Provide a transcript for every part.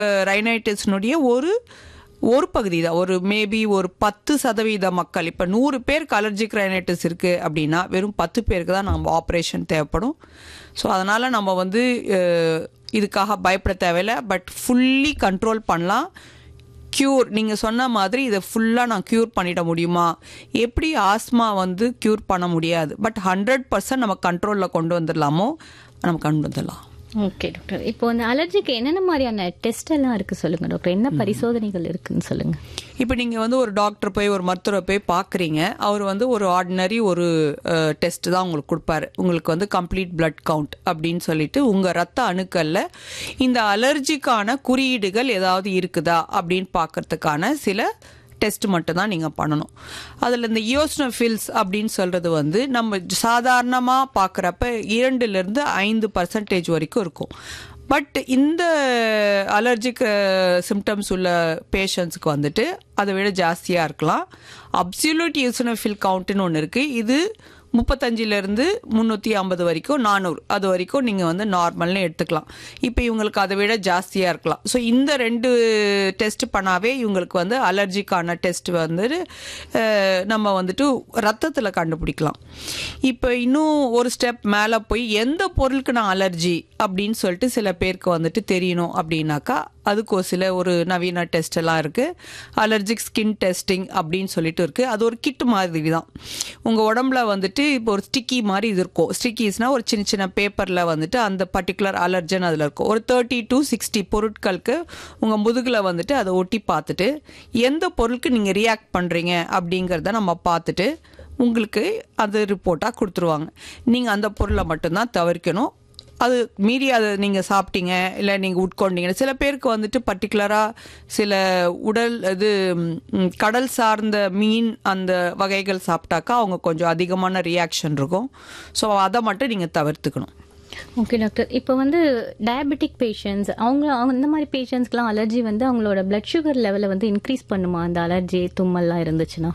ரைனைட்டிஸ்னுடைய ஒரு ஒரு பகுதி தான் ஒரு மேபி ஒரு பத்து சதவீத மக்கள் இப்போ நூறு பேருக்கு அலர்ஜிக் ரைனைட்டிஸ் இருக்குது அப்படின்னா வெறும் பத்து பேருக்கு தான் நம்ம ஆப்ரேஷன் தேவைப்படும் ஸோ அதனால் நம்ம வந்து அஹ், இதுக்காக பயப்பட தேவையில்லை பட் ஃபுல்லி கண்ட்ரோல் பண்ணலாம் க்யூர் நீங்கள் சொன்ன மாதிரி இதை ஃபுல்லாக நான் க்யூர் பண்ணிட முடியுமா எப்படி ஆஸ்மா வந்து க்யூர் பண்ண முடியாது பட் ஹண்ட்ரட் பர்சன்ட் நம்ம கண்ட்ரோலில் கொண்டு வந்துடலாமோ நம்ம கொண்டு வந்துடலாம் ஓகே டாக்டர் இப்போ அந்த அலர்ஜிக்கு என்னென்ன மாதிரியான டெஸ்ட் எல்லாம் இருக்கு சொல்லுங்க டாக்டர் என்ன பரிசோதனைகள் இருக்குன்னு சொல்லுங்க இப்போ நீங்கள் வந்து ஒரு டாக்டர் போய் ஒரு மருத்துவரை போய் பார்க்குறீங்க அவர் வந்து ஒரு ஆர்டினரி ஒரு டெஸ்ட் தான் உங்களுக்கு கொடுப்பாரு உங்களுக்கு வந்து கம்ப்ளீட் blood கவுண்ட் அப்படின்னு சொல்லிட்டு உங்கள் ரத்த அணுக்களில் இந்த அலர்ஜிக்கான குறியீடுகள் ஏதாவது இருக்குதா அப்படின்னு பார்க்கறதுக்கான சில டெஸ்ட் மட்டும் தான் நீங்கள் பண்ணணும் அதில் இந்த இயோஸ்னோஃபில்ஸ் அப்படின்னு சொல்கிறது வந்து நம்ம சாதாரணமாக பார்க்குறப்ப இரண்டுலேருந்து ஐந்து பர்சன்டேஜ் வரைக்கும் இருக்கும் பட் இந்த அலர்ஜிக் சிம்டம்ஸ் உள்ள பேஷண்ட்ஸுக்கு வந்துட்டு அதை விட ஜாஸ்தியாக இருக்கலாம் அப்சல்யூட் யூசனோஃபில் கவுண்ட்னு ஒன்று இருக்குது இது முப்பத்தஞ்சிலேருந்து முந்நூற்றி ஐம்பது வரைக்கும் நானூறு அது வரைக்கும் நீங்கள் வந்து நார்மல்னு எடுத்துக்கலாம் இப்போ இவங்களுக்கு அதை விட ஜாஸ்தியாக இருக்கலாம் ஸோ இந்த ரெண்டு டெஸ்ட் பண்ணாவே இவங்களுக்கு வந்து அலர்ஜிக்கான டெஸ்ட் வந்து அஹ், நம்ம வந்துட்டு ரத்தத்தில் கண்டுபிடிக்கலாம் இப்போ இன்னும் ஒரு ஸ்டெப் மேலே போய் எந்த பொருளுக்கு நான் அலர்ஜி அப்படின்னு சொல்லிட்டு சில பேருக்கு வந்துட்டு தெரியணும் அப்படின்னாக்கா அதுக்கு ஒரு சில ஒரு நவீன டெஸ்ட் எல்லாம் இருக்குது அலர்ஜிக் ஸ்கின் டெஸ்டிங் அப்படின்னு சொல்லிட்டு இருக்குது அது ஒரு கிட் மாதிரி தான் உங்கள் உடம்புல வந்துட்டு இப்போ ஒரு ஸ்டிக்கி மாதிரி இது இருக்கும் ஸ்டிக்கிஸ்னால் ஒரு சின்ன சின்ன பேப்பரில் வந்துட்டு அந்த பர்டிகுலர் அலர்ஜன் அதில் இருக்கும் ஒரு தேர்ட்டி டு சிக்ஸ்டி பொருட்களுக்கு உங்கள் முதுகில் வந்துட்டு அதை ஒட்டி பார்த்துட்டு எந்த பொருளுக்கு நீங்கள் ரியாக்ட் பண்ணுறீங்க அப்படிங்கிறத நம்ம பார்த்துட்டு உங்களுக்கு அது ரிப்போர்ட்டாக கொடுத்துருவாங்க நீங்கள் அந்த பொருளை மட்டும்தான் தவிர்க்கணும் அது மீறி அதை நீங்கள் சாப்பிட்டீங்க இல்லை நீங்கள் உட்கொண்டீங்க சில பேருக்கு வந்துட்டு பர்டிகுலராக சில உடல் இது ம், கடல் சார்ந்த மீன் அந்த வகைகள் சாப்பிட்டாக்கா அவங்க கொஞ்சம் அதிகமான ரியாக்ஷன் இருக்கும் ஸோ அதை மட்டும் நீங்கள் தவிர்த்துக்கணும் ஓகே டாக்டர் இப்போ வந்து டயபெட்டிக் பேஷண்ட்ஸ் அவங்க அவங்க இந்த மாதிரி பேஷண்ட்ஸ்க்குலாம் அலர்ஜி வந்து அவங்களோட பிளட் சுகர் லெவலை வந்து இன்க்ரீஸ் பண்ணுமா அந்த அலர்ஜி தும்மல்லாம் இருந்துச்சுன்னா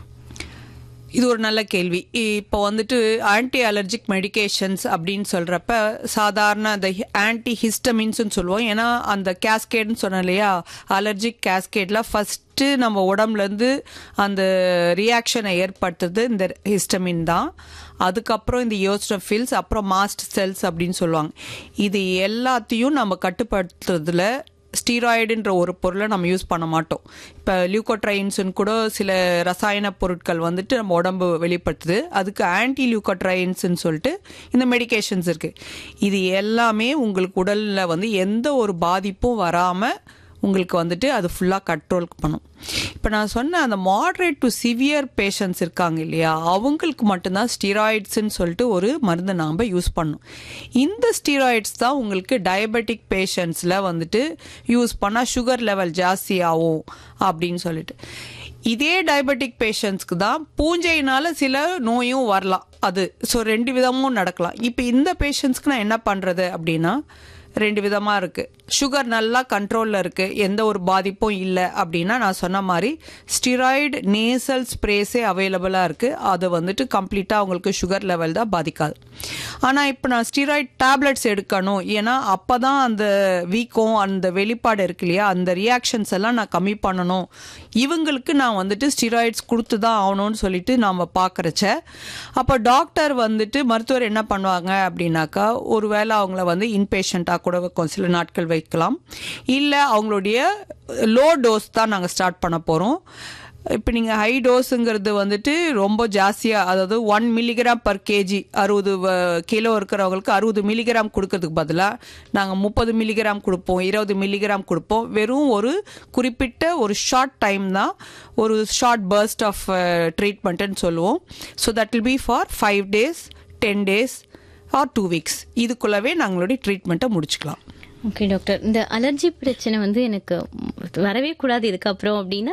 இது ஒரு நல்ல கேள்வி இப்போ வந்துட்டு ஆன்டி அலர்ஜிக் மெடிகேஷன்ஸ் அப்படின்னு சொல்கிறப்ப சாதாரண அந்த ஆன்டி ஹிஸ்டமின்ஸ்னு சொல்லுவோம் ஏன்னா அந்த கேஸ்கேட்னு சொன்னோம் இல்லையா அலர்ஜிக் கேஸ்கேடில் ஃபஸ்ட்டு நம்ம உடம்புலேருந்து அந்த ரியாக்ஷனை ஏற்படுத்துறது இந்த ஹிஸ்டமின் தான் அதுக்கப்புறம் இந்த யோஸ்டோஃபில்ஸ் அப்புறம் மாஸ்ட் செல்ஸ் அப்படின்னு சொல்லுவாங்க இது எல்லாத்தையும் நம்ம கட்டுப்படுத்துறதுல ஸ்டீராய்டுன்ற ஒரு பொருளை நம்ம யூஸ் பண்ண மாட்டோம் இப்போ லியூகோட்ரைன்ஸ்னு கூட சில ரசாயன பொருட்கள் வந்துட்டு நம்ம உடம்பு வெளிப்படுத்துது அதுக்கு ஆன்டி லியூகோட்ரைன்ஸ்னு சொல்லிட்டு இந்த மெடிகேஷன்ஸ் இருக்குது இது எல்லாமே உங்களுக்கு உடலில் வந்து எந்த ஒரு பாதிப்பும் வராமல் உங்களுக்கு வந்துட்டு அது ஃபுல்லாக கண்ட்ரோல் பண்ணும் இப்போ நான் சொன்ன அந்த மாட்ரேட் டு சிவியர் பேஷண்ட்ஸ் இருக்காங்க இல்லையா அவங்களுக்கு மட்டும்தான் ஸ்டீராய்ட்ஸ்ன்னு சொல்லிட்டு ஒரு மருந்து நாம் யூஸ் பண்ணணும் இந்த ஸ்டீராய்ட்ஸ் தான் உங்களுக்கு டயபெட்டிக் பேஷண்ட்ஸில் வந்துட்டு யூஸ் பண்ணால் சுகர் லெவல் ஜாஸ்தி ஆகும் அப்படின்னு சொல்லிட்டு இதே டயபெட்டிக் பேஷண்ட்ஸ்க்கு தான் பூஞ்சையினால சில நோயும் வரலாம் அது ஸோ ரெண்டு விதமும் நடக்கலாம் இப்போ இந்த பேஷண்ட்ஸ்க்கு நான் என்ன பண்ணுறது அப்படின்னா ரெண்டு விதமாக இருக்குது சுகர் நல்லா கண்ட்ரோலில் இருக்குது எந்த ஒரு பாதிப்பும் இல்லை அப்படின்னா நான் சொன்ன மாதிரி ஸ்டிராய்டு நேசல் ஸ்ப்ரேஸே அவைலபிளாக இருக்குது அது வந்துட்டு கம்ப்ளீட்டாக அவங்களுக்கு சுகர் லெவல் தான் பாதிக்காது ஆனால் இப்போ நான் ஸ்டிராய்ட் டேப்லெட்ஸ் எடுக்கணும் ஏன்னா அப்போ தான் அந்த வீக்கம் அந்த வெளிப்பாடு இருக்கு இல்லையா அந்த ரியாக்ஷன்ஸ் எல்லாம் நான் கம்மி பண்ணணும் இவங்களுக்கு நான் வந்துட்டு ஸ்டிராய்ட்ஸ் கொடுத்து தான் ஆகணும்னு சொல்லிட்டு நாம் பார்க்குறச்ச அப்போ டாக்டர் வந்துட்டு மருத்துவர் என்ன பண்ணுவாங்க அப்படின்னாக்கா ஒருவேளை அவங்கள வந்து இன்பேஷண்ட்டாக கூட வைக்கும் சில நாட்கள் வைக்கலாம் இல்லை அவங்களுடைய லோ டோஸ் தான் நாங்கள் ஸ்டார்ட் பண்ண போகிறோம் இப்போ நீங்கள் ஹை டோஸுங்கிறது வந்துட்டு ரொம்ப ஜாஸ்தியாக அதாவது ஒன் மில்லிகிராம் பர் கேஜி அறுபது கிலோ இருக்கிறவங்களுக்கு அறுபது மில்லிகிராம் கொடுக்கறதுக்கு பதிலாக நாங்கள் முப்பது மில்லிகிராம் கொடுப்போம் இருபது மில்லிகிராம் கொடுப்போம் வெறும் ஒரு குறிப்பிட்ட ஒரு ஷார்ட் டைம் தான் ஒரு ஷார்ட் பர்ஸ்ட் ஆஃப் ட்ரீட்மெண்ட்டுன்னு சொல்லுவோம் so that will be for five days ten days or two weeks இதுக்குள்ளவே நாங்களுடைய ட்ரீட்மெண்ட்டை முடிச்சுக்கலாம் ஓகே டாக்டர் இந்த அலர்ஜி பிரச்சனை வந்து எனக்கு வரவே கூடாது இதுக்கப்புறம் அப்படின்னா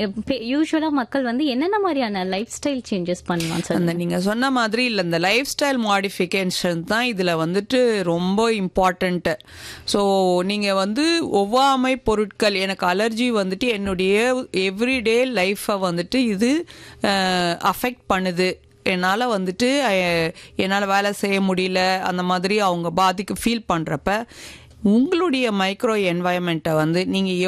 யூஸ்வலா மக்கள் வந்து என்னென்ன மாதிரியான லைஃப் ஸ்டைல் சேஞ்சஸ் பண்ணலாம் சார் அந்த நீங்க சொன்ன மாதிரி இல்லை இந்த லைஃப் ஸ்டைல் மாடிஃபிகேஷன் தான் இதுல வந்துட்டு ரொம்ப இம்பார்ட்டன்ட்டு ஸோ நீங்க வந்து ஒவ்வாமை பொருட்கள் எனக்கு அலர்ஜி வந்துட்டு என்னுடைய எவ்ரிடே லைஃப்பை வந்துட்டு இது அஃபெக்ட் பண்ணுது என்னால் வந்துட்டு என்னால் வேலை செய்ய முடியல அந்த மாதிரி அவங்க பாதிக்கு ஃபீல் பண்ணுறப்ப உங்களுடைய மைக்ரோ என்வாயன்மெண்ட்டை வந்து நீங்கள்